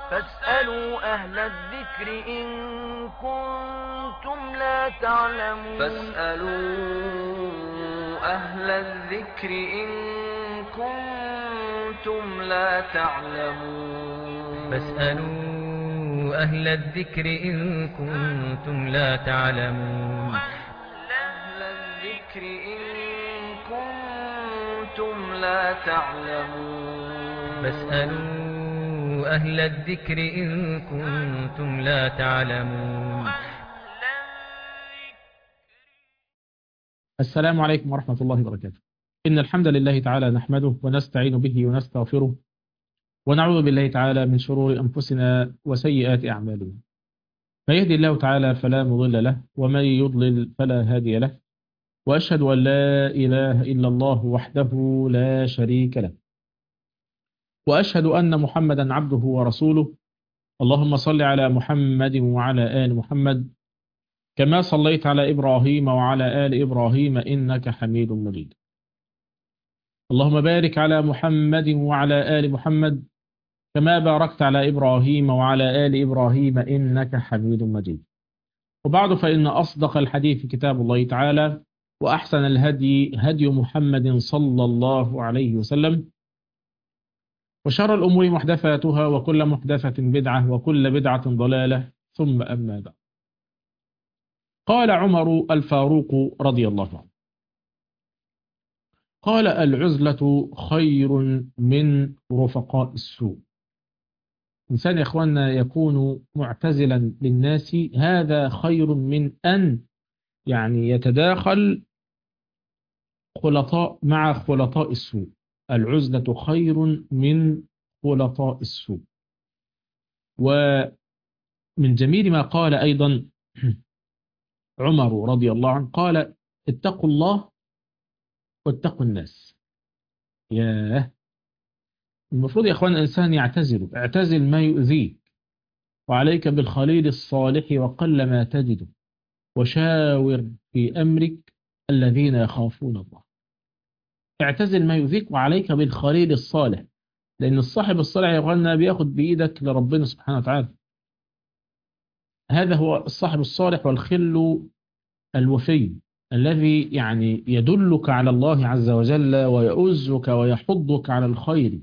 فاسألوا أهل الذكر إن كنتم لا تعلمون فاسألوا أهل الذكر إن كنتم لا تعلمون فاسألوا أهل الذكر إن كنتم لا تعلمون أهل الذكر إن كنتم لا تعلمون فاسألوا أهل الذكر إن كنتم لا تعلمون السلام عليكم ورحمة الله وبركاته إن الحمد لله تعالى نحمده ونستعين به ونستغفره ونعوذ بالله تعالى من شرور أنفسنا وسيئات أعمالنا من يهدي الله تعالى فلا مضل له ومن يضلل فلا هادي له وأشهد أن لا إله إلا الله وحده لا شريك له وأشهد أن محمدا عبده ورسوله اللهم صل على محمد وعلى آل محمد كما صليت على إبراهيم وعلى آل إبراهيم إنك حميد مجيد اللهم بارك على محمد وعلى آل محمد كما باركت على إبراهيم وعلى آل إبراهيم إنك حميد مجيد وبعد فإن أصدق الحديث كتاب الله تعالى وأحسن الهدي هدي محمد صلى الله عليه وسلم وشر الأمور محدثاتها وكل محدثة بدعة وكل بدعة ضلالة ثم أما بعد قال عمر الفاروق رضي الله عنه قال العزلة خير من رفقاء السوء إنسان يا إخواننا يكون معتزلا للناس هذا خير من أن يعني يتداخل خلطاء مع خلطاء السوء العزلة خير من خلطاء السوء ومن جميل ما قال أيضا عمر رضي الله عنه قال اتقوا الله واتقوا الناس ياه المفروض يا أخوان الإنسان يعتزل اعتزل ما يؤذيك وعليك بالخليل الصالح وقل ما تجد وشاور في أمرك الذين يخافون الله اعتزل ما يؤذيك وعليك بالخليل الصالح لأن الصاحب الصالح يا أخواننا بياخد بإيدك لربنا سبحانه وتعالى هذا هو الصاحب الصالح والخل الوفي الذي يعني يدلك على الله عز وجل ويؤزك ويحضك على الخير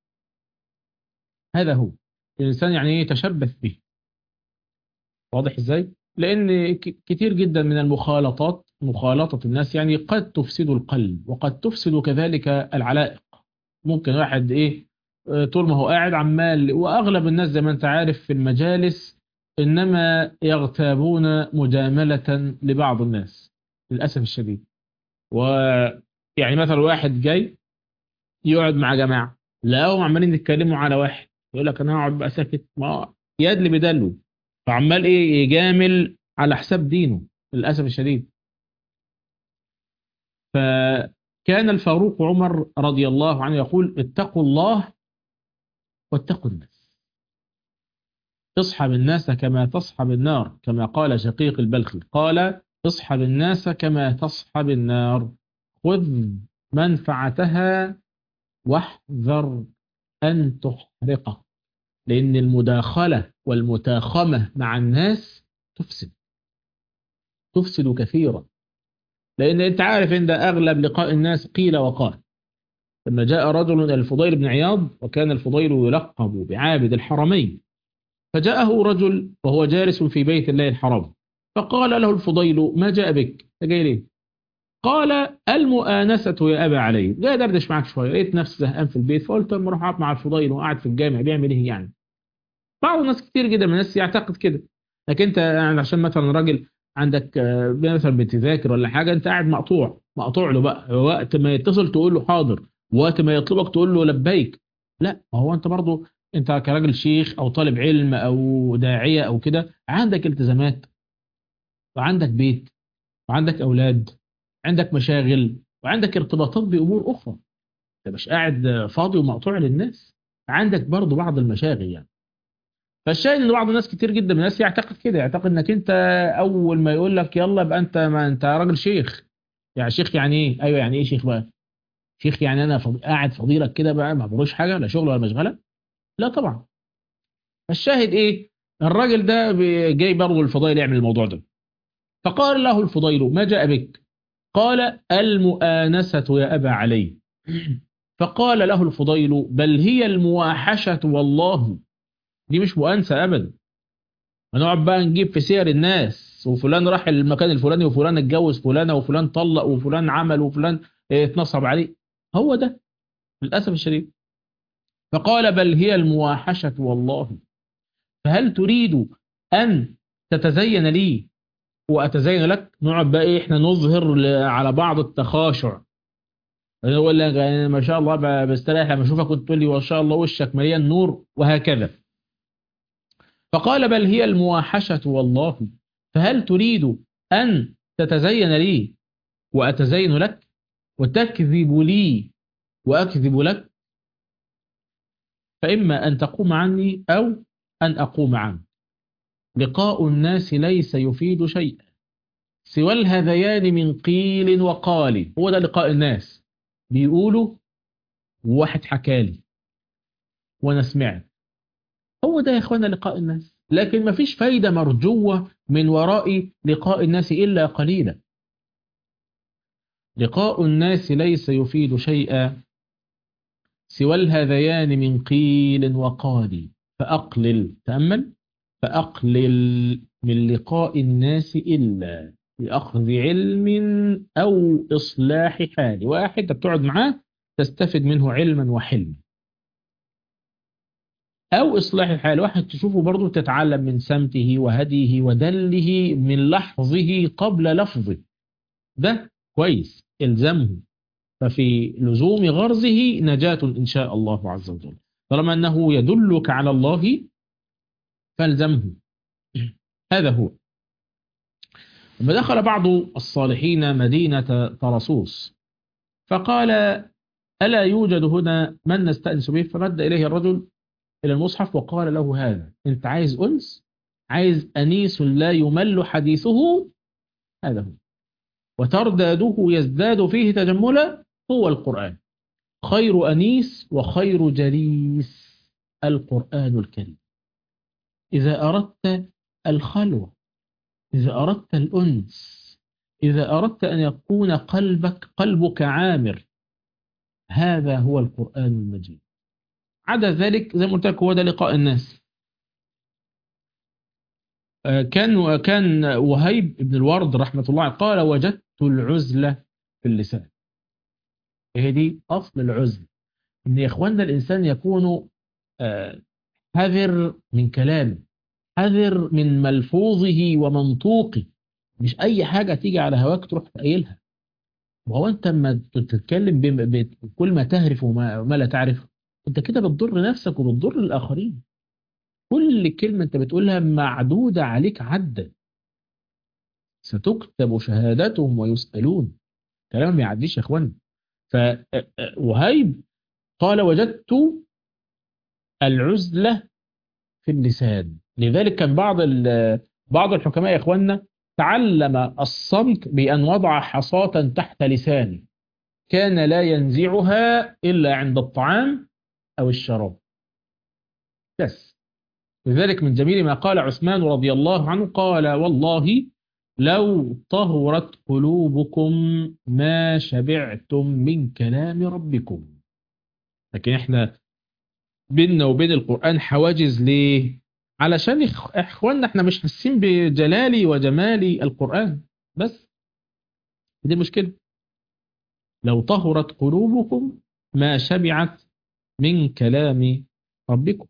هذا هو الإنسان يعني يتشبث به واضح إزاي؟ لأن كتير جدا من المخالطات مخالطة الناس يعني قد تفسد القلب وقد تفسد كذلك العلائق ممكن واحد إيه طول ما هو قاعد عمال وأغلب الناس زي ما أنت عارف في المجالس إنما يغتابون مجاملة لبعض الناس للأسف الشديد ويعني مثلا واحد جاي يقعد مع جماعة لقاهم عمالين يتكلموا على واحد يقول لك أنا هقعد بقى ساكت ما يدلي بدله فعمال إيه يجامل على حساب دينه للأسف الشديد فكان الفاروق عمر رضي الله عنه يقول اتقوا الله واتقوا الناس اصحب الناس كما تصحب النار كما قال شقيق البلخي قال اصحب الناس كما تصحب النار خذ منفعتها واحذر أن تحرقه لأن المداخلة والمتاخمة مع الناس تفسد تفسد كثيرا لأن أنت عارف أن أغلب لقاء الناس قيل وقال لما جاء رجل إلى الفضيل بن عياض وكان الفضيل يلقب بعابد الحرمين فجاءه رجل وهو جالس في بيت الله الحرام فقال له الفضيل ما جاء بك جاي ليه قال المؤانسة يا أبا علي جاي دردش معك شوية لقيت نفسي زهقان في البيت فقلت اما اروح اقعد مع الفضيل وقاعد في الجامع بيعمل ايه يعني بعض الناس كتير جدا من الناس يعتقد كده لكن انت يعني عشان مثلا راجل عندك مثلا بتذاكر ولا حاجة انت قاعد مقطوع مقطوع له بقى وقت ما يتصل تقول له حاضر وقت ما يطلبك تقول له لبيك لا ما هو انت برضو انت كراجل شيخ او طالب علم او داعية او كده عندك التزامات وعندك بيت وعندك اولاد عندك مشاغل وعندك ارتباطات بامور اخرى انت مش قاعد فاضي ومقطوع للناس عندك برضو بعض المشاغل يعني فالشاهد ان بعض الناس كتير جدا من الناس يعتقد كده يعتقد انك انت اول ما يقول لك يلا يبقى انت ما انت راجل شيخ يعني شيخ يعني ايه ايوه يعني ايه شيخ بقى شيخ يعني انا فض... قاعد فضيلك كده بقى ما بروش حاجه لا شغل ولا مشغله لا طبعا الشاهد ايه الراجل ده بي- جاي برضه الفضيل يعمل الموضوع ده فقال له الفضيل ما جاء بك قال المؤانسة يا أبا علي فقال له الفضيل بل هي المواحشة والله دي مش مؤانسة أبدا هنقعد بقى نجيب في سير الناس وفلان راح المكان الفلاني وفلان اتجوز فلانة وفلان طلق وفلان عمل وفلان اه، اتنصب عليه هو ده للأسف الشديد فقال بل هي المواحشة والله فهل تريد أن تتزين لي وأتزين لك نقعد بقى إيه إحنا نظهر ل- على بعض التخاشع أنا أقول لك يعني ما شاء الله ب- بستريح لما أشوفك كنت تقول لي ما شاء الله وشك مليان نور وهكذا فقال بل هي المواحشة والله فهل تريد أن تتزين لي وأتزين لك وتكذب لي وأكذب لك فإما أن تقوم عني أو أن أقوم عنك لقاء الناس ليس يفيد شيئا سوى الهذيان من قيل وقال هو ده لقاء الناس بيقولوا واحد حكالي وانا سمعت هو ده يا اخوانا لقاء الناس لكن ما فيش فايدة مرجوة من وراء لقاء الناس إلا قليلا لقاء الناس ليس يفيد شيئا سوى الهذيان من قيل وقال فأقلل تأمل فأقلل من لقاء الناس إلا لأخذ علم أو إصلاح حال واحد بتقعد معاه تستفد منه علما وحلما أو إصلاح الحال واحد تشوفه برضو تتعلم من سمته وهديه ودله من لحظه قبل لفظه ده كويس الزمه ففي لزوم غرزه نجاة إن شاء الله عز وجل طالما أنه يدلك على الله فالزمه هذا هو لما دخل بعض الصالحين مدينة طرسوس فقال ألا يوجد هنا من نستأنس به فمد إليه الرجل إلى المصحف وقال له هذا أنت عايز أنس عايز أنيس لا يمل حديثه هذا هو وترداده يزداد فيه تجملا هو القرآن خير أنيس وخير جليس القرآن الكريم إذا أردت الخلوة إذا أردت الأنس إذا أردت أن يكون قلبك قلبك عامر هذا هو القرآن المجيد عدا ذلك زي ما قلت لك هو ده لقاء الناس آه، كان كان وهيب بن الورد رحمة الله عليه قال وجدت العزلة في اللسان هي دي أصل العزل إن يا إخواننا الإنسان يكون آه، حذر من كلامه حذر من ملفوظه ومنطوقه مش أي حاجة تيجي على هواك تروح تقيلها وهو أنت لما تتكلم بم- بكل ما تهرف وما وما لا تعرف أنت كده بتضر نفسك وبتضر الآخرين كل كلمة أنت بتقولها معدودة عليك عدا ستكتب شهادتهم ويسألون كلام ما يعديش يا إخوان فوهيب قال وجدت العزلة في اللسان لذلك كان بعض ال- بعض الحكماء يا إخواننا تعلم الصمت بأن وضع حصاة تحت لسانه كان لا ينزعها إلا عند الطعام أو الشراب بس لذلك من جميل ما قال عثمان رضي الله عنه قال والله لو طهرت قلوبكم ما شبعتم من كلام ربكم لكن احنا بيننا وبين القرآن حواجز ليه علشان إخ- اخواننا احنا مش حاسين بجلالي وجمالي القرآن بس دي المشكلة لو طهرت قلوبكم ما شبعت من كلام ربكم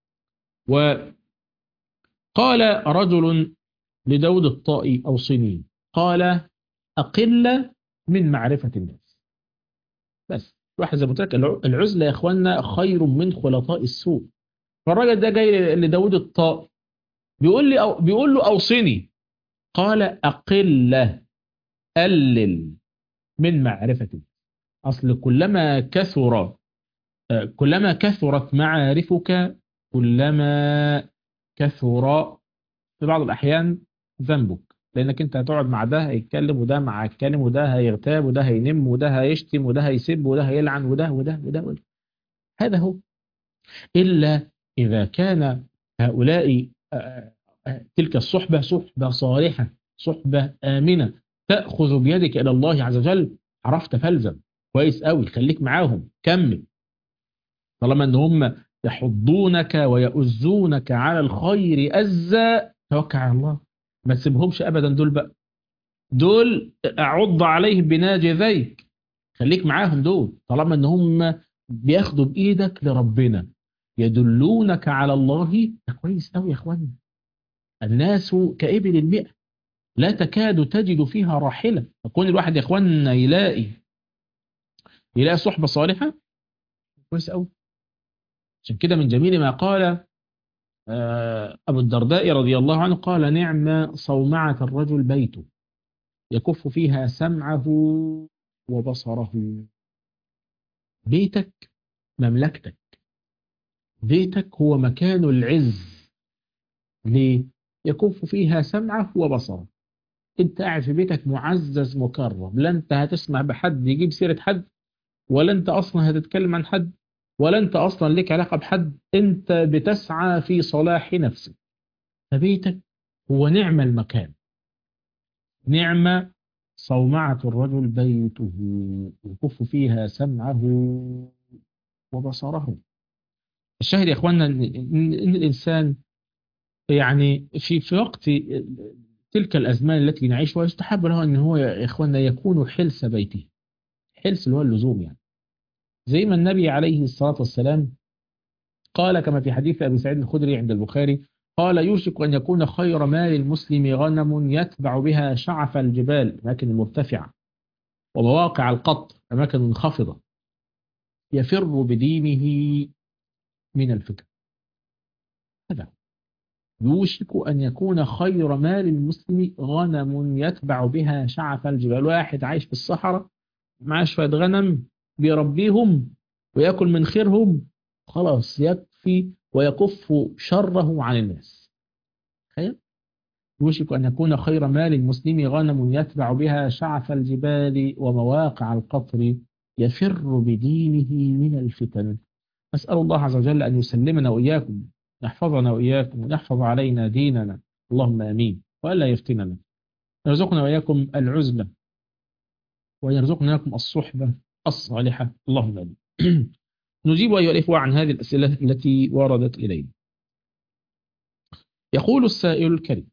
وقال رجل لداود الطائي أوصني قال أقل من معرفة الناس بس واحد زي ما قلت لك الع- العزلة يا إخواننا خير من خلطاء السوء فالراجل ده جاي لداود الطائي بيقول لي أو بيقول له أوصني قال أقل قلل من معرفة الناس أصل كلما كثر آه، كلما كثرت معارفك كلما كثر في بعض الأحيان ذنبك لأنك أنت هتقعد مع ده هيتكلم وده مع الكلم وده هيغتاب وده هينم وده هيشتم وده هيسب وده هيلعن وده وده وده, وده. هذا هو إلا إذا كان هؤلاء تلك الصحبة صحبة صالحة صحبة آمنة تأخذ بيدك إلى الله عز وجل عرفت فلزم كويس قوي خليك معاهم كمل طالما ان هم يحضونك ويؤزونك على الخير أزا توكل على الله ما تسيبهمش أبدا دول بقى دول أعض عليهم بناجذيك خليك معاهم دول طالما ان هم بياخدوا بإيدك لربنا يدلونك على الله ده كويس قوي يا اخواني الناس كإبل المئة لا تكاد تجد فيها راحلة يكون الواحد يا اخواننا يلاقي يلاقي صحبة صالحة كويس قوي عشان كده من جميل ما قال أبو الدرداء رضي الله عنه قال نعم صومعة الرجل بيته يكف فيها سمعه وبصره بيتك مملكتك بيتك هو مكان العز ليه؟ يكف فيها سمعه وبصره انت قاعد في بيتك معزز مكرم لا انت هتسمع بحد يجيب سيرة حد ولا انت اصلا هتتكلم عن حد ولا انت اصلا لك علاقة بحد انت بتسعى في صلاح نفسك فبيتك هو نعم المكان نعمة صومعة الرجل بيته يكف فيها سمعه وبصره الشاهد يا اخواننا ان إن الانسان يعني في في وقت تلك الازمان التي نعيشها يستحب له ان هو يا اخواننا يكون حلس بيته حلس اللي هو اللزوم يعني زي ما النبي عليه الصلاة والسلام قال كما في حديث أبي سعيد الخدري عند البخاري قال يوشك أن يكون خير مال المسلم غنم يتبع بها شعف الجبال أماكن المرتفعة ومواقع القطر أماكن منخفضة يفر بدينه من الفتن هذا يوشك أن يكون خير مال المسلم غنم يتبع بها شعف الجبال واحد عايش في الصحراء معاه شوية غنم بيربيهم ويأكل من خيرهم خلاص يكفي ويكف شره عن الناس خير يوشك أن يكون خير مال المسلم غنم يتبع بها شعف الجبال ومواقع القطر يفر بدينه من الفتن أسأل الله عز وجل أن يسلمنا وإياكم يحفظنا وإياكم ويحفظ علينا ديننا اللهم آمين وألا يفتننا يرزقنا وإياكم العزلة ويرزقنا وإياكم الصحبة الصالحة اللهم آمين نجيب أيها الإخوة عن هذه الأسئلة التي وردت إلينا يقول السائل الكريم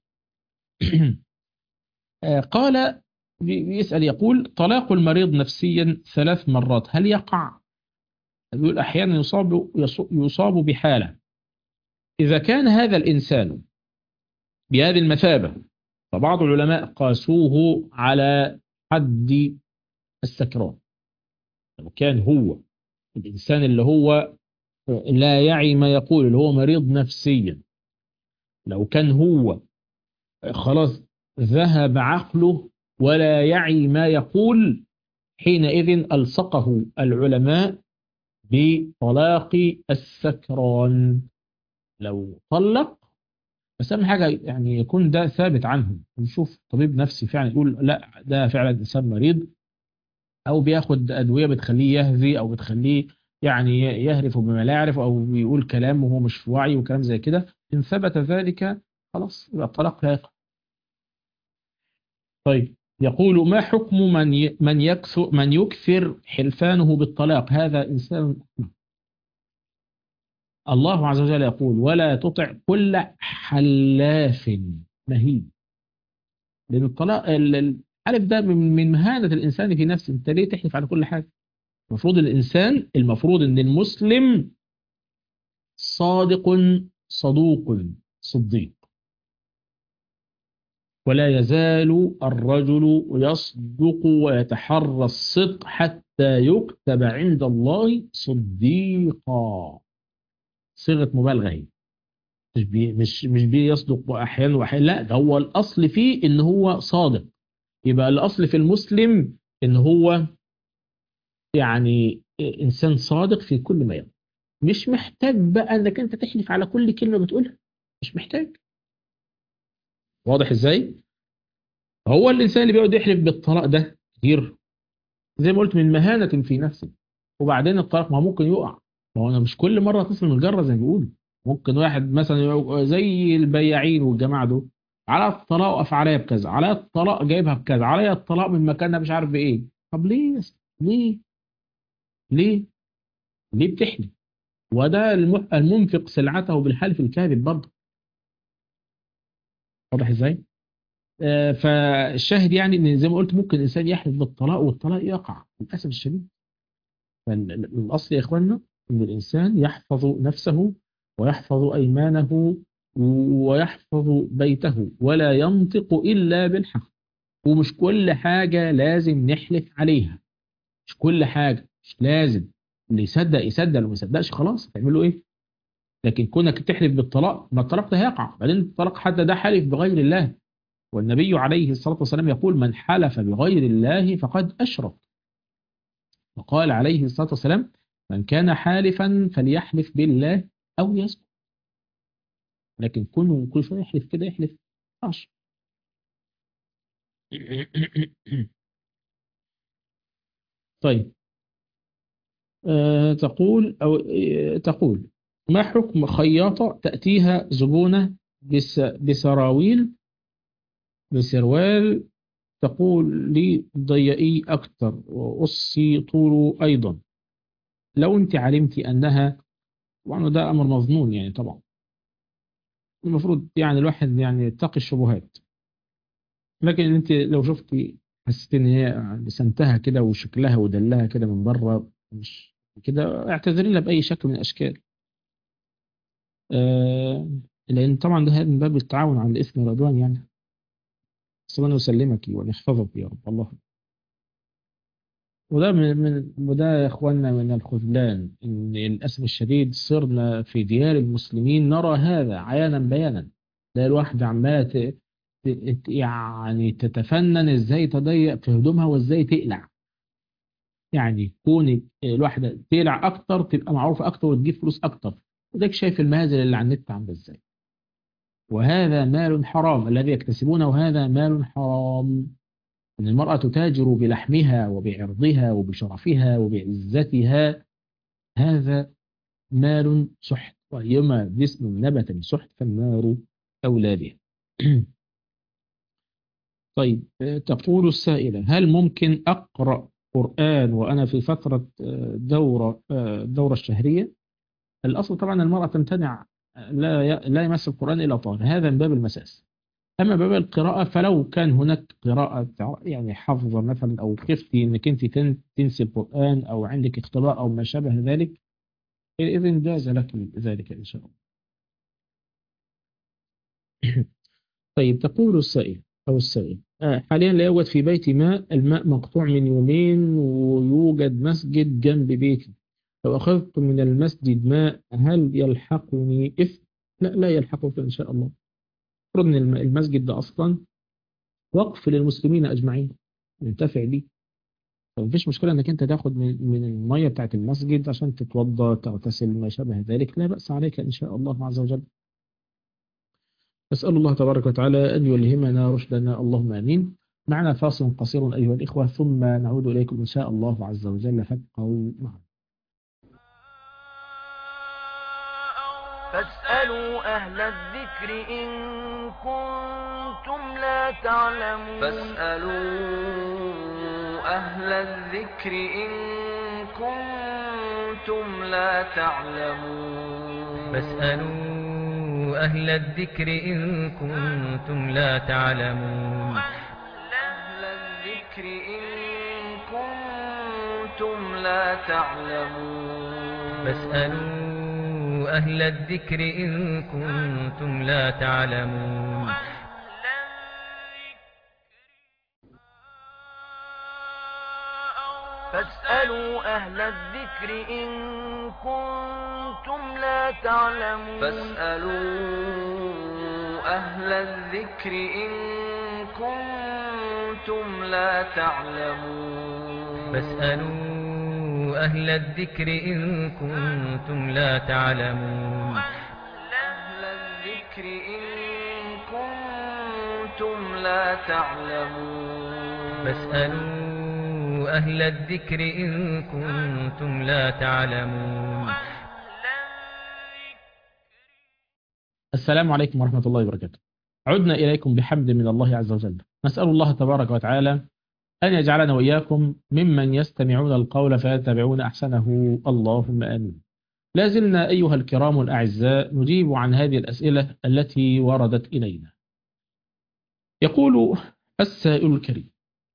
قال يسأل يقول طلاق المريض نفسيا ثلاث مرات هل يقع يقول أحيانا يصاب, يصاب بحالة إذا كان هذا الإنسان بهذه المثابة فبعض العلماء قاسوه على حد السكران لو كان هو الإنسان اللي هو لا يعي ما يقول اللي هو مريض نفسيا لو كان هو خلاص ذهب عقله ولا يعي ما يقول حينئذ ألصقه العلماء بطلاق السكران لو طلق بس أهم حاجة يعني يكون ده ثابت عنه نشوف طبيب نفسي فعلا يقول لا ده فعلا إنسان مريض أو بياخد أدوية بتخليه يهذي أو بتخليه يعني يهرف بما لا يعرف أو بيقول كلام وهو مش في وعي وكلام زي كده إن ثبت ذلك خلاص يبقى الطلاق لا يقع طيب يقول ما حكم من من يكثر من يكثر حلفانه بالطلاق هذا إنسان الله عز وجل يقول ولا تطع كل حلاف مهين لأن الطلاق الحلف ده من مهانة الإنسان في نفسه أنت ليه تحلف على كل حاجة المفروض الإنسان المفروض أن المسلم صادق صدوق صديق ولا يزال الرجل يصدق ويتحرى الصدق حتى يكتب عند الله صديقا صيغة مبالغة هي مش بي مش مش بيصدق احيانا واحيانا لا ده هو الاصل فيه ان هو صادق يبقى الاصل في المسلم ان هو يعني انسان صادق في كل ما يقول مش محتاج بقى انك انت تحلف على كل كلمة بتقولها مش محتاج واضح ازاي هو الانسان اللي بيقعد يحلف بالطلاق ده كتير زي ما قلت من مهانة في نفسه وبعدين الطلاق ما ممكن يقع ما هو انا مش كل مرة تصل من الجرة زي ما بيقولوا ممكن واحد مثلا يبقى زي البياعين والجماعة دول على الطلاق وقف عليا بكذا عليا الطلاق جايبها بكذا عليا الطلاق من مكانها مش عارف بايه طب ليه بس ليه ليه ليه بتحلف وده الم- المنفق سلعته بالحلف الكاذب برضه واضح ازاي آه، فالشاهد يعني ان زي ما قلت ممكن الانسان يحلف بالطلاق والطلاق يقع للاسف الشديد فالاصل يا اخواننا ان الانسان يحفظ نفسه ويحفظ ايمانه ويحفظ بيته ولا ينطق الا بالحق ومش كل حاجه لازم نحلف عليها مش كل حاجه مش لازم اللي يصدق يصدق اللي ما يصدقش خلاص هتعملوا ايه لكن كونك تحلف بالطلاق ما الطلاق ده هيقع بعدين الطلاق حتى ده حلف بغير الله والنبي عليه الصلاة والسلام يقول من حلف بغير الله فقد أشرك وقال عليه الصلاة والسلام من كان حالفا فليحلف بالله أو يسكت لكن كونه كل شوية يحلف كده يحلف ماشي طيب أه تقول أو أه تقول ما حكم خياطة تأتيها زبونة بس بسراويل بسروال تقول لي ضيقي أكتر وقصي طوله أيضا لو أنت علمتي أنها طبعا ده أمر مظنون يعني طبعا المفروض يعني الواحد يعني يتقي الشبهات لكن أنت لو شفتي حسيت إن هي لسنتها كده وشكلها ودلها كده من بره مش كده اعتذري لها بأي شكل من الأشكال آه لأن طبعا ده من باب التعاون على الإثم والعدوان يعني سبحانه يسلمك وأن يحفظك يا رب الله وده من, من وده يا إخواننا من الخذلان إن للأسف الشديد صرنا في ديار المسلمين نرى هذا عيانا بيانا ده الواحدة عمالة ت- ت- يعني تتفنن إزاي تضيق في هدومها وإزاي تقلع يعني كون الواحدة تقلع أكتر تبقى معروفة أكتر وتجيب فلوس أكتر وده شايف المهازل اللي على النت عاملة إزاي وهذا مال حرام الذي يكتسبونه هذا مال حرام أن المرأة تتاجر بلحمها وبعرضها وبشرفها وبعزتها هذا مال سحت وأيما جسم نبت من سحت فالنار أولى به طيب تقول السائلة هل ممكن أقرأ قرآن وأنا في فترة دورة الدورة الشهرية الأصل طبعا المرأة تمتنع لا ي- لا يمس القرآن إلا طاهر هذا من باب المساس أما باب القراءة فلو كان هناك قراءة تع- يعني حفظة مثلا أو خفتي إنك أنت تن- تنسي القرآن أو عندك اختباء أو ما شابه ذلك إذن جاز لك ذلك إن شاء الله طيب تقول السائل أو السائل آه، حاليا لا يوجد في بيتي ماء الماء مقطوع من يومين ويوجد مسجد جنب بيتي لو أخذت من المسجد ماء هل يلحقني إثم؟ لا لا يلحقك إن شاء الله المفروض ان الم- المسجد ده اصلا وقف للمسلمين اجمعين ينتفع بيه فمفيش مشكلة انك انت تاخد من من المية بتاعت المسجد عشان تتوضى تغتسل ما شابه ذلك لا بأس عليك ان شاء الله عز وجل نسأل الله تبارك وتعالى ان يلهمنا رشدنا اللهم امين معنا فاصل قصير ايها الاخوة ثم نعود اليكم ان شاء الله عز وجل فابقوا معنا فاسألوا أهل الذكر إن كنتم لا تعلمون فاسألوا أهل الذكر إن كنتم لا تعلمون فاسألوا أهل الذكر إن كنتم لا تعلمون أهل الذكر إن كنتم لا تعلمون فاسألوا أهل الذكر إن كنتم لا تعلمون فاسألوا أهل الذكر إن كنتم لا تعلمون فاسألوا أهل الذكر إن كنتم لا تعلمون فاسألوا أهل الذكر إن كنتم لا تعلمون أهل الذكر إن كنتم لا تعلمون فاسألوا أهل الذكر إن كنتم لا تعلمون السلام عليكم ورحمة الله وبركاته عدنا إليكم بحمد من الله عز وجل نسأل الله تبارك وتعالى أن يجعلنا وإياكم ممن يستمعون القول فيتبعون أحسنه اللهم آمين لازلنا أيها الكرام الأعزاء نجيب عن هذه الأسئلة التي وردت إلينا يقول السائل الكريم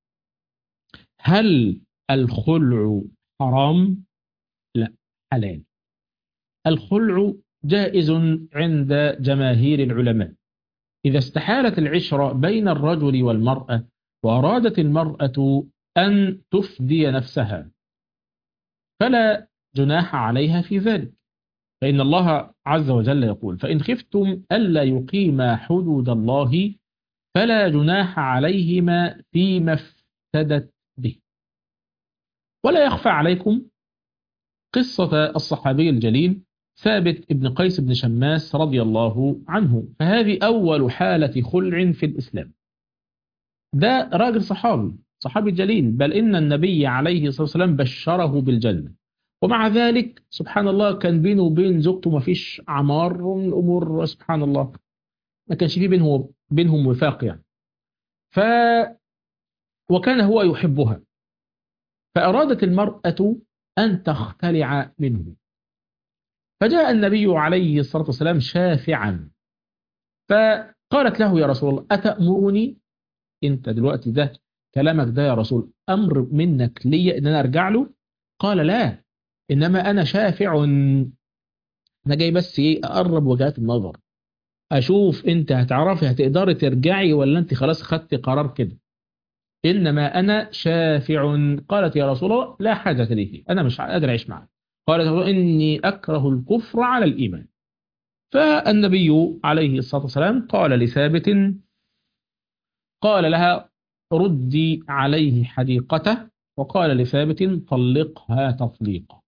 هل الخلع حرام؟ لا حلال الخلع جائز عند جماهير العلماء إذا استحالت العشرة بين الرجل والمرأة وأرادت المرأة أن تفدي نفسها فلا جناح عليها في ذلك فإن الله عز وجل يقول فإن خفتم ألا يقيما حدود الله فلا جناح عليهما فيما افتدت به ولا يخفى عليكم قصة الصحابي الجليل ثابت ابن قيس بن شماس رضي الله عنه فهذه أول حالة خلع في الإسلام ده راجل صحابي صحابي جليل بل إن النبي عليه الصلاة والسلام بشره بالجنة ومع ذلك سبحان الله كان بينه وبين زوجته ما فيش عمار الأمور سبحان الله ما كانش فيه بينه بينهم وفاق يعني ف وكان هو يحبها فأرادت المرأة أن تختلع منه فجاء النبي عليه الصلاة والسلام شافعا فقالت له يا رسول الله أتأمرني أنت دلوقتي ده كلامك ده يا رسول أمر منك لي أن أنا أرجع له قال لا إنما أنا شافع أنا جاي بس إيه أقرب وجهات النظر أشوف أنت هتعرفي هتقدري ترجعي ولا أنت خلاص خدتي قرار كده إنما أنا شافع قالت يا رسول الله لا حاجة لي فيه أنا مش قادر أعيش معك قالت إني أكره الكفر على الإيمان فالنبي عليه الصلاة والسلام قال لثابت قال لها ردي عليه حديقته وقال لثابت طلقها تطليقا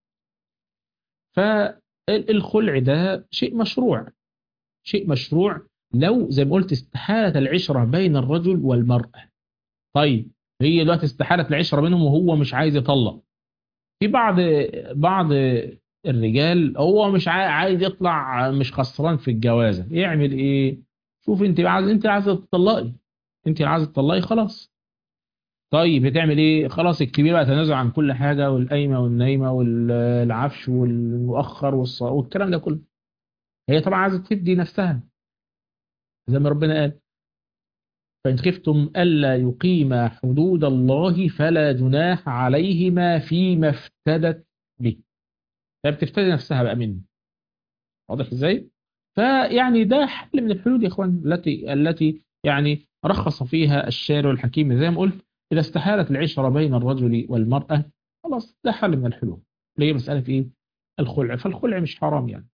فالخلع ده شيء مشروع شيء مشروع لو زي ما قلت استحالة العشرة بين الرجل والمرأة طيب هي دلوقتي استحالة العشرة بينهم وهو مش عايز يطلق في بعض بعض الرجال هو مش عايز يطلع مش خسران في الجوازة يعمل ايه شوف انت عايز انت عايزه تطلقي انت عايزه تطلقي خلاص طيب بتعمل ايه خلاص الكبير بقى تنازل عن كل حاجة والقايمة والنايمة والعفش والمؤخر والص... والكلام ده كله هي طبعا عايزة تفدي نفسها زي ما ربنا قال فإن خفتم ألا يقيما حدود الله فلا جناح عليهما فيما افتدت به فبتفتدي نفسها بقى منه واضح ازاي فيعني ده حل من الحلول يا اخوان التي التي يعني رخص فيها الشارع الحكيم زي ما قلت إذا استحالت العشرة بين الرجل والمرأة خلاص ده حل من الحلول اللي هي مسألة إيه الخلع فالخلع مش حرام يعني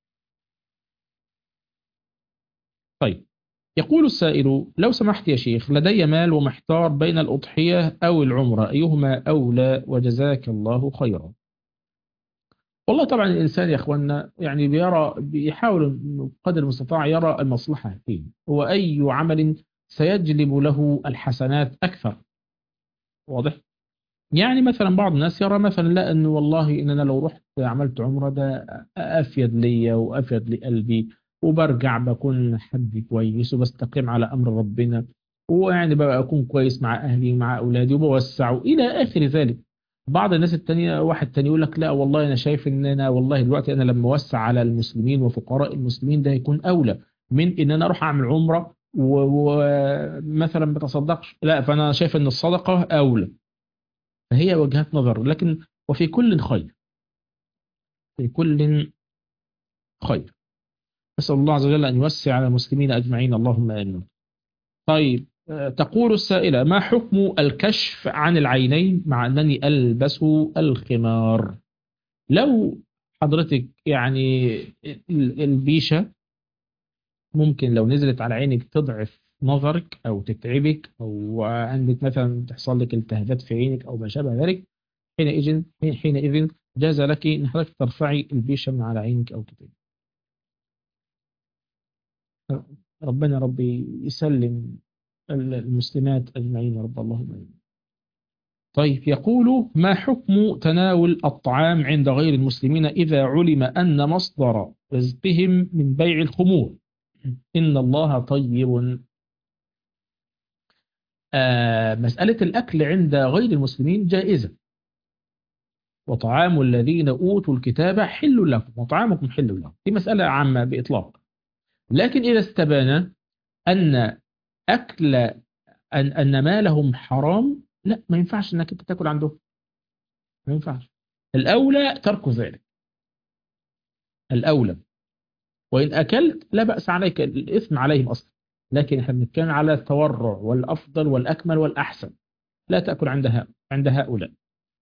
طيب يقول السائل لو سمحت يا شيخ لدي مال ومحتار بين الأضحية أو العمرة أيهما أولى وجزاك الله خيرا والله طبعا الإنسان يا أخوانا يعني بيرى بيحاول قدر المستطاع يرى المصلحة فيه هو أي عمل سيجلب له الحسنات أكثر واضح يعني مثلا بعض الناس يرى مثلا لا أنه والله إن أنا لو رحت عملت عمرة ده أفيد لي وأفيد لقلبي وبرجع بكون حد كويس وبستقيم على أمر ربنا ويعني بقى أكون كويس مع أهلي ومع أولادي وبوسع إلى آخر ذلك بعض الناس التانية واحد تاني يقول لك لا والله أنا شايف إن أنا والله دلوقتي أنا لما أوسع على المسلمين وفقراء المسلمين ده هيكون أولى من إن أنا أروح أعمل عمرة ومثلا ما تصدقش لا فأنا شايف إن الصدقة أولى فهي وجهات نظر لكن وفي كل خير في كل خير نسأل الله عز وجل أن يوسع على المسلمين أجمعين اللهم آمين طيب تقول السائلة ما حكم الكشف عن العينين مع أنني ألبس الخمار لو حضرتك يعني البيشة ممكن لو نزلت على عينك تضعف نظرك أو تتعبك أو عندك مثلا تحصل لك التهابات في عينك أو ما شابه ذلك حينئذ حينئذ جاز لك أن حضرتك ترفعي البيشة من على عينك أو كده ربنا ربي يسلم المسلمات أجمعين يا رب اللهم آمين طيب يقول ما حكم تناول الطعام عند غير المسلمين إذا علم أن مصدر رزقهم من بيع الخمور إن الله طيب آه مسألة الأكل عند غير المسلمين جائزة وطعام الذين أوتوا الكتاب حل لكم وطعامكم حل لهم دي مسألة عامة بإطلاق لكن إذا استبان أن أكل أن, أن مالهم حرام لا ما ينفعش أنك أنت تاكل عندهم ما ينفعش الأولى ترك ذلك الأولى وإن أكلت لا بأس عليك الإثم عليهم أصلا لكن احنا بنتكلم على التورع والأفضل والأكمل والأحسن لا تأكل عند عند هؤلاء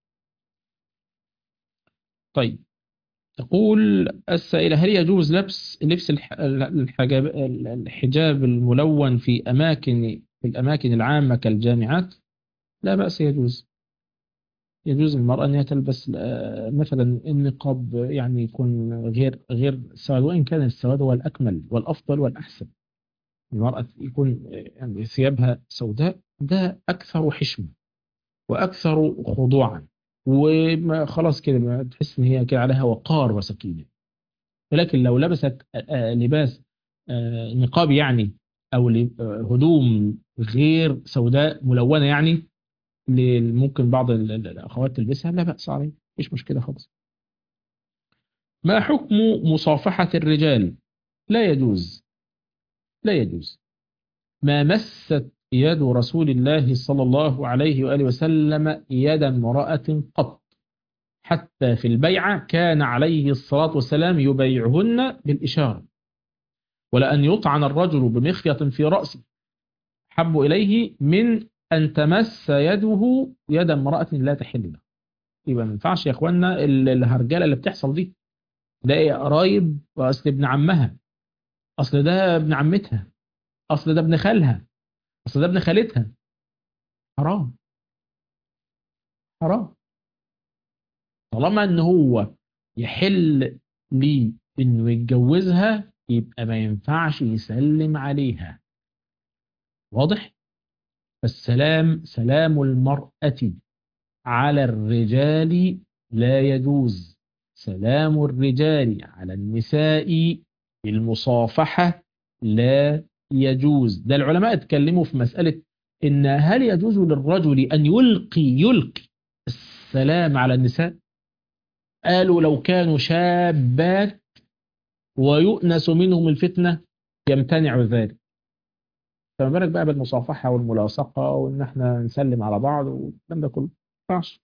طيب تقول السائلة هل يجوز لبس لبس الحجاب الحجاب الملون في أماكن في الأماكن العامة كالجامعات لا بأس يجوز يجوز المرأة أنها تلبس مثلا النقاب يعني يكون غير غير سواد وإن كان السواد هو الأكمل والأفضل والأحسن المرأة يكون يعني ثيابها سوداء ده أكثر حشمة وأكثر خضوعا وخلاص كده تحس إن هي كده عليها وقار وسكينة ولكن لو لبست لباس نقاب يعني أو هدوم غير سوداء ملونة يعني ممكن بعض الأخوات تلبسها لا بأس عليه مفيش مشكلة خالص ما حكم مصافحة الرجال لا يجوز لا يجوز ما مست يد رسول الله صلى الله عليه وآله وسلم يد امرأة قط حتى في البيعة كان عليه الصلاة والسلام يبيعهن بالإشارة ولأن يطعن الرجل بمخيط في رأسه حب إليه من أن تمس يده يد امرأة لا تحل له يبقى ما ينفعش يا اخوانا الهرجله اللي بتحصل دي ده ايه قرايب واصل ابن عمها اصل ده ابن عمتها اصل ده ابن خالها اصل ده ابن خالتها حرام حرام طالما ان هو يحل لي انه يتجوزها يبقى ما ينفعش يسلم عليها واضح فالسلام سلام المرأة على الرجال لا يجوز سلام الرجال على النساء المصافحة لا يجوز ده العلماء اتكلموا في مسألة إن هل يجوز للرجل أن يلقي يلقي السلام على النساء قالوا لو كانوا شابات ويؤنس منهم الفتنة يمتنع ذلك فما بالك بقى بالمصافحة والملاصقة وإن احنا نسلم على بعض والكلام ده كله ينفعش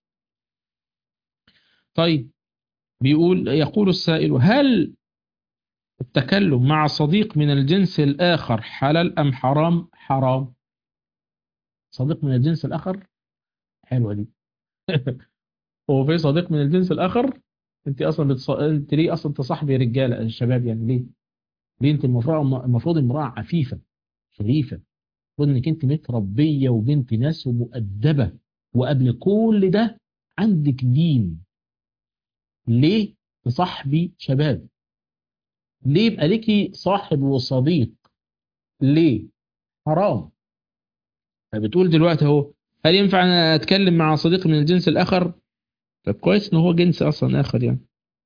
طيب بيقول يقول السائل هل التكلم مع صديق من الجنس الآخر حلال أم حرام حرام صديق من الجنس الآخر حلوة دي هو في صديق من الجنس الآخر انت اصلا بتص... انت ليه اصلا تصاحبي رجاله الشباب يعني ليه ليه انت المفروض المفروض امراه عفيفه شريفه المفروض انك انت متربيه وبنت ناس ومؤدبه وقبل كل ده عندك دين ليه تصاحبي شباب ليه يبقى ليكي صاحب وصديق ليه حرام فبتقول دلوقتي اهو هل ينفع انا اتكلم مع صديق من الجنس الاخر طب كويس ان هو جنس اصلا اخر يعني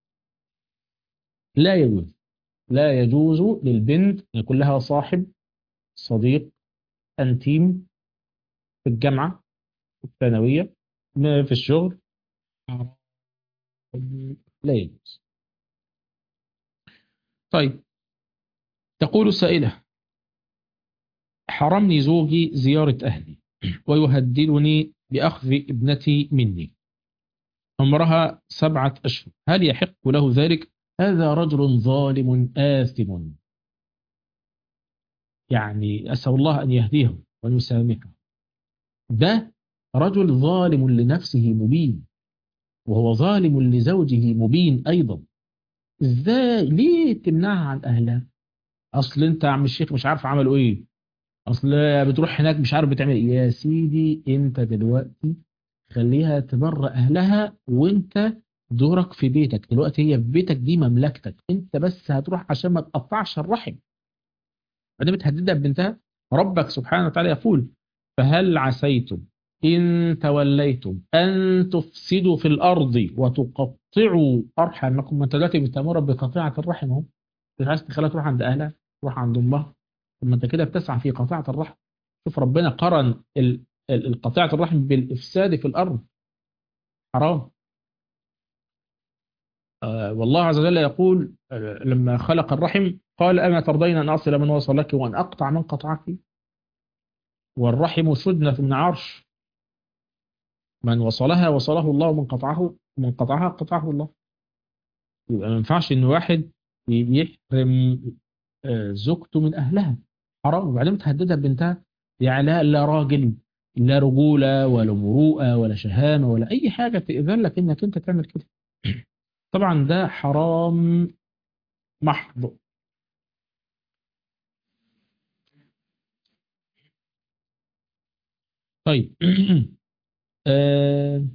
لا يجوز لا يجوز للبنت ان يكون لها صاحب صديق انتيم في الجامعه في الثانويه في الشغل لا يجوز طيب تقول السائلة حرمني زوجي زيارة أهلي ويهددني بأخذ ابنتي مني عمرها سبعة أشهر هل يحق له ذلك هذا رجل ظالم آثم يعني أسأل الله أن يهديه وأن يسامحه ده رجل ظالم لنفسه مبين وهو ظالم لزوجه مبين أيضا ازاي ليه تمنعها عن أهلها أصل أنت يا عم الشيخ مش عارف عملوا إيه أصل بتروح هناك مش عارف بتعمل إيه يا سيدي أنت دلوقتي خليها تبر أهلها وأنت دورك في بيتك دلوقتي هي في بيتك دي مملكتك أنت بس هتروح عشان ما تقطعش الرحم بعدين بتهددها ببنتها ربك سبحانه وتعالى يقول فهل عسيتم إن توليتم أن تفسدوا في الأرض وتقطعوا أرحامكم ما أنت دلوقتي بتأمر بقطيعة الرحم اهو مش عايز تخليها تروح عند أهلها تروح عند امها طب ما انت كده بتسعى في قطيعة الرحم شوف ربنا قرن ال- ال- القطيعة الرحم بالإفساد في الأرض حرام آه، والله عز وجل يقول آه، لما خلق الرحم قال أما ترضين أن أصل من وصلك وأن أقطع من قطعك والرحم سدنة من عرش من وصلها وصله الله ومن قطعه من قطعها قطعه الله يبقى ما ينفعش ان واحد يحرم آه، زوجته من اهلها حرام وبعدين تهددها ببنتها يعني لا لا راجل لا رجوله ولا مروءه ولا شهامه ولا اي حاجه تاذن لك انك انت تعمل كده طبعا ده حرام محض طيب آه،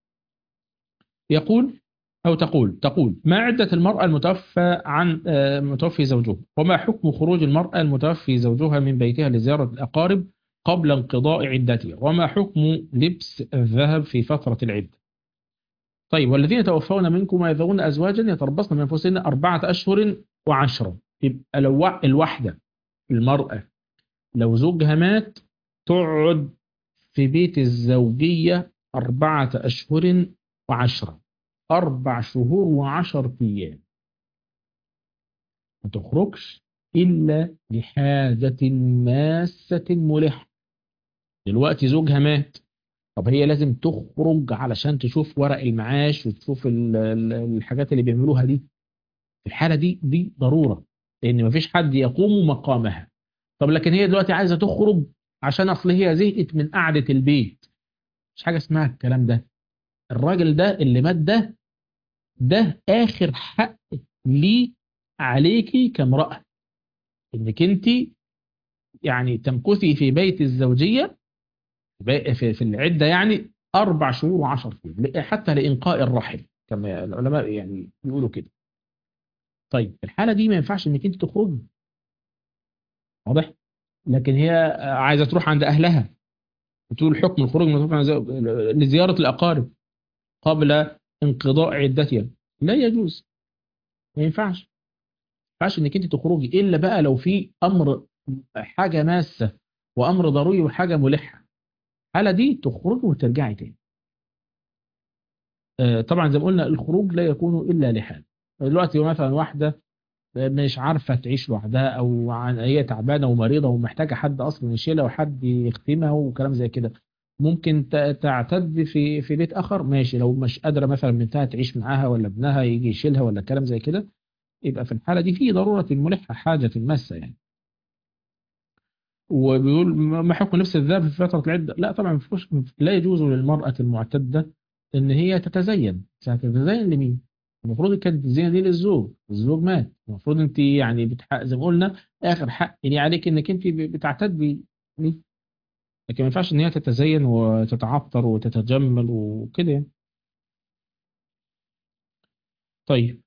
يقول أو تقول تقول ما عدة المرأة المتوفى عن آه، متوفي زوجها وما حكم خروج المرأة المتوفي زوجها من بيتها لزيارة الأقارب قبل انقضاء عدتها وما حكم لبس الذهب في فترة العدة طيب والذين توفون منكم ويذرون أزواجا يتربصن من أنفسهن أربعة أشهر وعشرة يبقى لو وا- الواحدة المرأة لو زوجها مات تقعد في بيت الزوجية أربعة أشهر وعشرة أربع شهور وعشر أيام ما تخرجش إلا لحاجة ماسة ملحة دلوقتي زوجها مات طب هي لازم تخرج علشان تشوف ورق المعاش وتشوف ال- ال- الحاجات اللي بيعملوها دي في الحالة دي دي ضرورة لأن مفيش حد يقوم مقامها طب لكن هي دلوقتي عايزة تخرج عشان أصل هي زهقت من قعدة البيت مش حاجة اسمها الكلام ده الراجل ده اللي مات ده ده آخر حق ليه عليكي كامرأة إنك أنت يعني تمكثي في بيت الزوجية في في- في العدة يعني أربع شهور وعشر أيام حتى لإنقاء الرحم كما العلماء يعني بيقولوا كده طيب في الحالة دي ما ينفعش إنك أنت تخرجي واضح لكن هي عايزة تروح عند أهلها بتقول حكم الخروج من الخروج عن زو- لزيارة الأقارب قبل انقضاء عدتها لا يجوز ما ينفعش ما ينفعش انك انت تخرجي الا بقى لو في امر حاجه ماسه وامر ضروري وحاجه ملحه الحاله دي تخرجي وترجعي تاني آه، طبعا زي ما قلنا الخروج لا يكون الا لحال دلوقتي مثلا واحده مش عارفه تعيش لوحدها او عن- هي تعبانه ومريضه ومحتاجه حد اصلا يشيلها وحد يختمها وكلام زي كده ممكن ت- تعتد في في بيت اخر ماشي لو مش قادره مثلا بنتها تعيش معاها ولا ابنها يجي يشيلها ولا كلام زي كده يبقى في الحاله دي في ضروره ملحه حاجه ماسه يعني وبيقول ما حكم لبس الذهب في فتره العده لا طبعا مفيش لا يجوز للمراه المعتده ان هي تتزين هتتزين لمين المفروض كانت الزينه دي للزوج الزوج مات المفروض انت يعني بتحق زي ما قلنا اخر حق اللي عليك انك انت بتعتد بيه لكن ما ينفعش ان هي تتزين وتتعطر وتتجمل وكده يعني طيب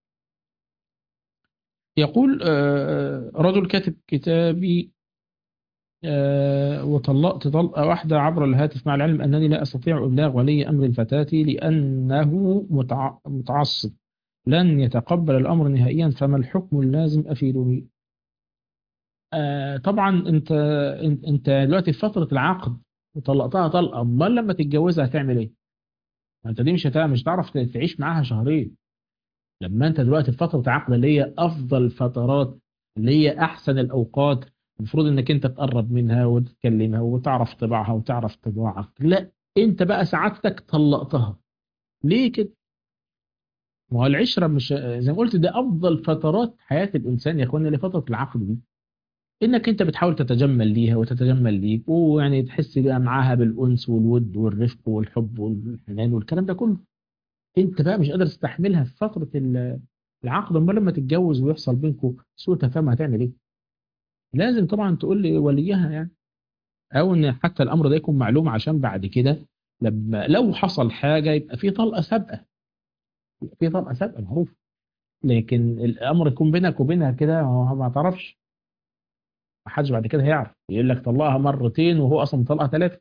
يقول آه، رجل كاتب كتابي آه، وطلقت طلقة واحدة عبر الهاتف مع العلم أنني لا أستطيع إبلاغ ولي أمر الفتاة لأنه متع- متعصب لن يتقبل الأمر نهائيا فما الحكم اللازم أفيدني آه، طبعا أنت أنت أنت دلوقتي في فترة العقد وطلقتها طلقة أمال لما تتجوزها هتعمل إيه؟ ما أنت دي مش هتعرف مش هتعرف تعيش معاها شهرين لما أنت دلوقتي في فترة عقد اللي هي أفضل الفترات اللي هي أحسن الأوقات المفروض انك انت تقرب منها وتتكلمها وتعرف طباعها وتعرف طباعك لا انت بقى سعادتك طلقتها ليه كده ما هو العشرة مش زي ما قلت ده افضل فترات حياة الانسان يا اخوانا لفترة العقد دي انك انت بتحاول تتجمل ليها وتتجمل ليك ويعني تحس بقى معاها بالانس والود والرفق والحب والحنان والكلام ده كله انت بقى مش قادر تستحملها في فترة ال- العقد امال لما تتجوز ويحصل بينكم سوء تفاهم هتعمل ايه لازم طبعا تقول لي وليها يعني او ان حتى الامر ده يكون معلوم عشان بعد كده لما لو حصل حاجه يبقى في طلقه سابقه يبقى في طلقه سابقه معروف لكن الامر يكون بينك وبينها كده هو ما تعرفش ما حدش بعد كده هيعرف يقول لك طلقها مرتين وهو اصلا طلقها ثلاثه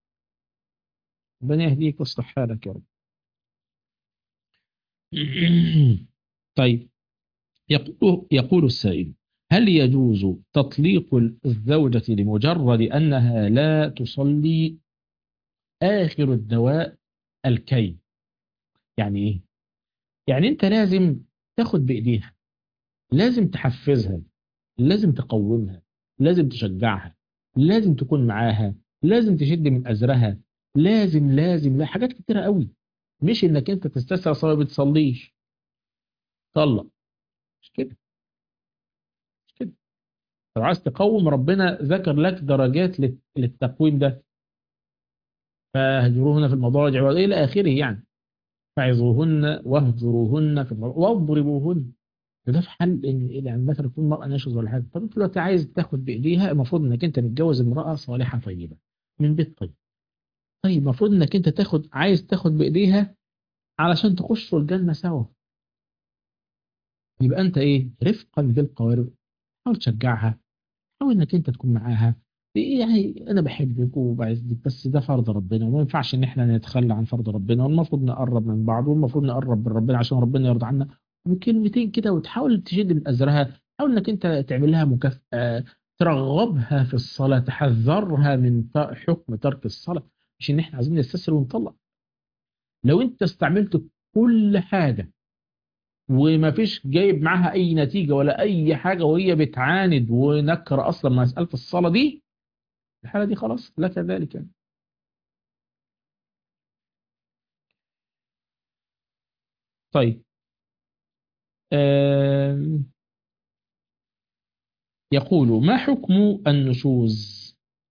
ربنا يهديك ويصلح حالك يا رب طيب يقول يقول السائل هل يجوز تطليق الزوجة لمجرد أنها لا تصلي آخر الدواء الكي يعني إيه؟ يعني أنت لازم تاخد بإيديها لازم تحفزها لازم تقومها لازم تشجعها لازم تكون معاها لازم تشد من أزرها لازم لازم لا حاجات كتيرة قوي مش انك انت تستسهل صلاة ما بتصليش طلق مش كده مش كده لو عايز تقوم ربنا ذكر لك درجات لل- للتقويم ده فاهجروهن في المضاجع والى اخره يعني فعظوهن واهجروهن في المضاجع واضربوهن ده في حل ان يعني مثلا تكون المرأة ناشز ولا حاجة طب انت دلوقتي عايز تاخد بايديها المفروض انك انت متجوز امرأة صالحة طيبة من بيت طيب طيب المفروض انك انت تاخد عايز تاخد بايديها علشان تخشوا الجنة سوا يبقى انت ايه رفقا بالقوارب حاول تشجعها حاول انك انت تكون معاها يعني انا بحبك وبعزك بس ده فرض ربنا وما ينفعش ان احنا نتخلى عن فرض ربنا والمفروض نقرب من بعض والمفروض نقرب من ربنا عشان ربنا يرضى عنا بكلمتين كده وتحاول تشد من ازرها حاول انك انت تعمل لها مكافأة ترغبها في الصلاة تحذرها من ت- حكم ترك الصلاة مش ان احنا عايزين نستسهل ونطلق لو انت استعملت كل حاجة وما فيش جايب معاها اي نتيجة ولا اي حاجة وهي بتعاند ونكر اصلا مسألة الصلاة دي الحالة دي خلاص لك ذلك يعني. طيب آم، يقول ما حكم النشوز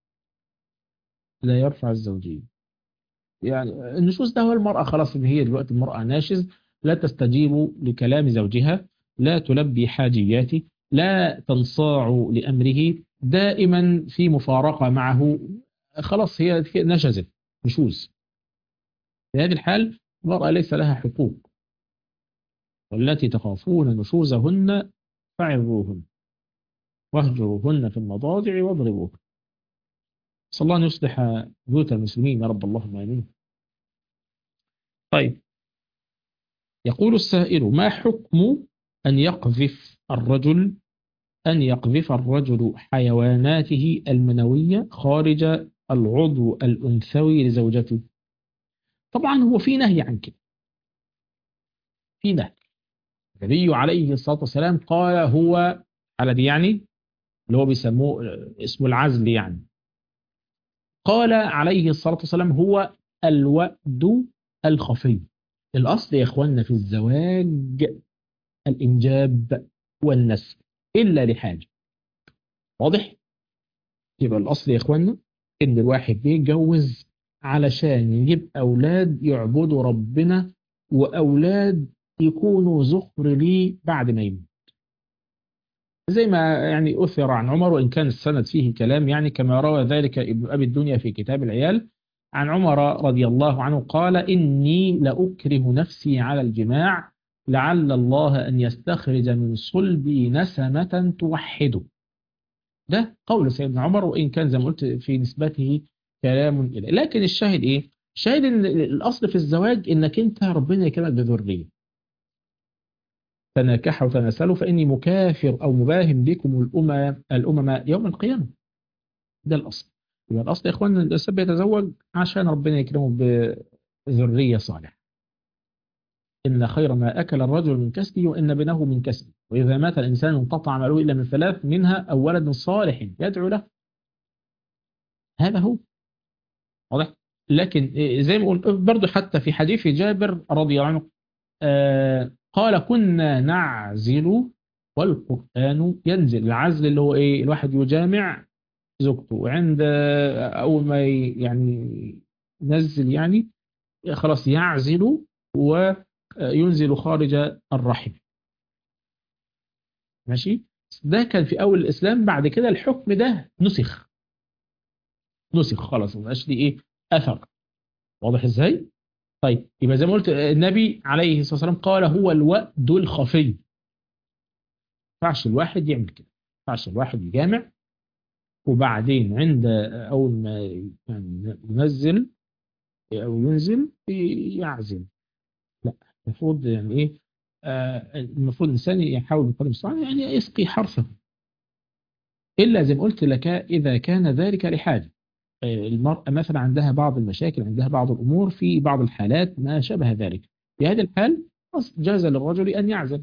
لا يرفع الزوجية يعني النشوز ده هو المرأة خلاص ان هي دلوقتي المرأة ناشز لا تستجيب لكلام زوجها لا تلبي حاجياته لا تنصاع لأمره دائما في مفارقة معه خلاص هي هي نشزت نشوز في هذه الحال المرأة ليس لها حقوق والتي تخافون نشوزهن فعظوهن واهجروهن في المضاجع واضربوهن صلى الله أن يصلح بيوت المسلمين يا رب اللهم آمين طيب يقول السائل ما حكم أن يقذف الرجل أن يقذف الرجل حيواناته المنوية خارج العضو الأنثوي لزوجته طبعا هو في نهي عن كده في نهي النبي عليه الصلاة والسلام قال هو على دي يعني اللي هو بيسموه اسمه العزل يعني قال عليه الصلاة والسلام هو الوأد الخفي الأصل يا إخواننا في الزواج الإنجاب والنسل إلا لحاجة واضح؟ يبقى الأصل يا إخواننا إن الواحد بيتجوز علشان يجيب أولاد يعبدوا ربنا وأولاد يكونوا ذخر ليه بعد ما يموت زي ما يعني أثر عن عمر وإن كان السند فيه كلام يعني كما روى ذلك ابن أبي الدنيا في كتاب العيال عن عمر رضي الله عنه قال إني لأكره نفسي على الجماع لعل الله أن يستخرج من صلبي نسمة توحده ده قول سيدنا عمر وإن كان زي ما قلت في نسبته كلام إليه لكن الشاهد إيه؟ الشاهد إن الأصل في الزواج إنك أنت ربنا يكرمك بذرية تناكحوا وتناسلوا فإني مكافر أو مباهم بكم الأمم الأمم يوم القيامة ده الأصل يبقى الأصل يا إخوان الإنسان بيتزوج عشان ربنا يكرمه بذرية صالحة إن خير ما أكل الرجل من كسبه وإن بنه من كسبه وإذا مات الإنسان انقطع عمله إلا من ثلاث منها أو ولد صالح يدعو له هذا هو واضح لكن زي ما قلت برضه حتى في حديث جابر رضي الله عنه آه قال كنا نعزل والقرآن ينزل العزل اللي هو إيه الواحد يجامع زوجته وعند أول ما يعني ينزل يعني خلاص يعزل وينزل خارج الرحم ماشي ده كان في أول الإسلام بعد كده الحكم ده نسخ نسخ خلاص ما بقاش ليه إيه أثر واضح إزاي؟ طيب يبقى زي ما قلت النبي عليه الصلاة والسلام قال هو الوأد الخفي ما ينفعش الواحد يعمل كده ما ينفعش الواحد يجامع وبعدين عند أول ما يعني ينزل أو ينزل يعزل لا المفروض يعني إيه آه المفروض الإنسان يحاول بقدر المستطاع يعني يسقي حرثه إلا زي ما قلت لك إذا كان ذلك لحاجة المرأة مثلا عندها بعض المشاكل عندها بعض الأمور في بعض الحالات ما شابه ذلك في هذه الحال جاز للرجل أن يعزل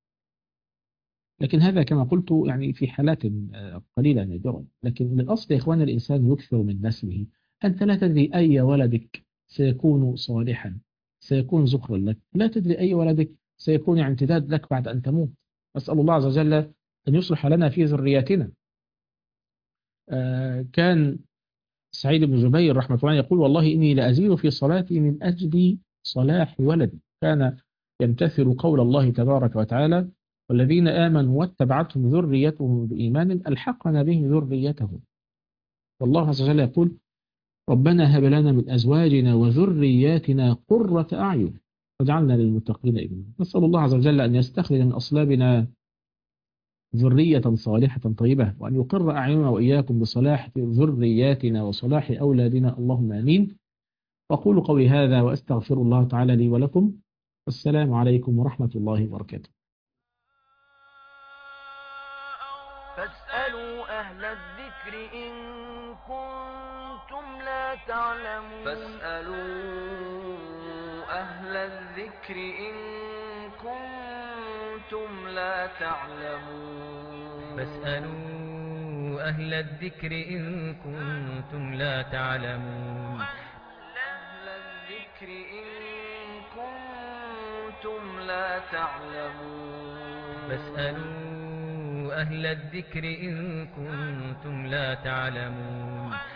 لكن هذا كما قلت يعني في حالات قليلة نادرة لكن الأصل يا إخوان الإنسان يكثر من نسله أنت لا تدري أي ولدك سيكون صالحا سيكون زخرا لك لا تدري أي ولدك سيكون امتداد لك بعد أن تموت أسأل الله عز وجل أن يصلح لنا في ذرياتنا آه كان سعيد بن جبير رحمة الله يقول والله إني لأزيد في صلاتي من أجل صلاح ولدي كان يمتثل قول الله تبارك وتعالى والذين آمنوا واتبعتهم ذريتهم بإيمان ألحقنا بهم ذريتهم والله عز وجل يقول ربنا هب لنا من أزواجنا وذرياتنا قرة أعين واجعلنا للمتقين إماما نسأل الله عز وجل أن يستخرج من أصلابنا ذرية صالحة طيبة وأن يقر أعيننا وإياكم بصلاح ذرياتنا وصلاح أولادنا اللهم آمين وأقول قولي هذا وأستغفر الله تعالى لي ولكم السلام عليكم ورحمة الله وبركاته فاسألوا أهل الذكر إن كنتم لا تعلمون فاسألوا أهل الذكر إن كنتم لا تعلمون فاسألوا أهل الذكر إن كنتم لا تعلمون أهل الذكر إن كنتم لا تعلمون فاسألوا أهل الذكر إن كنتم لا تعلمون